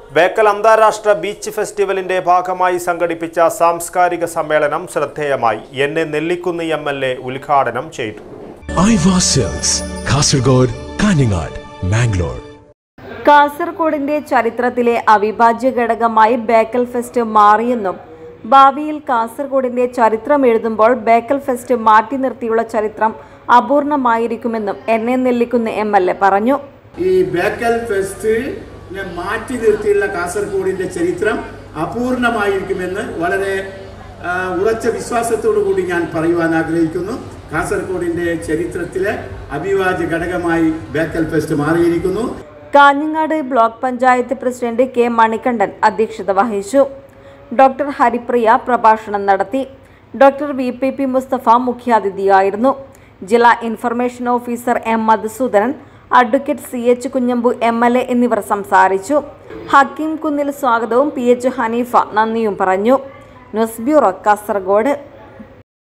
ബേക്കൽ അന്താരാഷ്ട്ര ബീച്ച് ഫെസ്റ്റിവലിന്റെ ഭാഗമായി സംഘടിപ്പിച്ച സാംസ്കാരിക സമ്മേളനം ശ്രദ്ധേയമായി N A Nellikkunnu M L A ഉദ്ഘാടനം ചെയ്തു ഐവ സെൽസ് കാസർഗോഡ് കാഞ്ഞങ്ങാട് മാംഗ്ലൂർ കാസർഗോഡിന്റെ ചരിത്രത്തിലെ അവിഭാജ്യ ഘടകമായി ബേക്കൽ ഫെസ്റ്റ് മാറിയെന്നും ഭാവിയിൽ കാസർഗോഡിന്റെ ചരിത്രം എഴുതുമ്പോൾ ബേക്കൽ ഫെസ്റ്റ് മാറ്റി നിർത്തിയുള്ള ചരിത്രം അപൂർണമായിരിക്കുമെന്നും N A Nellikkunnu M L A പറഞ്ഞു ഈ ബേക്കൽ ഫെസ്റ്റിനെ മാറ്റി നിർത്തിയുള്ള കാസർഗോഡിന്റെ ചരിത്രം അപൂർണമായിരിക്കുമെന്ന് വളരെ ആ, ഉറച്ച വിശ്വാസത്തോടു കൂടി ഞാൻ പറയുവാൻ ആഗ്രഹിക്കുന്നു കാസർഗോഡിന്റെ ചരിത്രത്തിലെ അവിഭാജ്യ ഘടകമായി ബേക്കൽ ഫെസ്റ്റ് മാറിയിരിക്കുന്നു Kanhangad block panchayat president K Manikandan അധ്യക്ഷത വഹിച്ചു ഡോക്ടർ ഹരിപ്രിയ പ്രഭാഷണം നടത്തി doctor V P P Musthafa മുഖ്യാതിഥിയായിരുന്നു ജില്ലാ information officer M Madhusudanan advocate C H Kunhambu M L A എന്നിവർ സംസാരിച്ചു ഹക്കീം കുന്നിൽ സ്വാഗതവും പി എച്ച് ഹനീഫ നന്ദിയും പറഞ്ഞു ന്യൂസ് ബ്യൂറോ കാസർഗോഡ്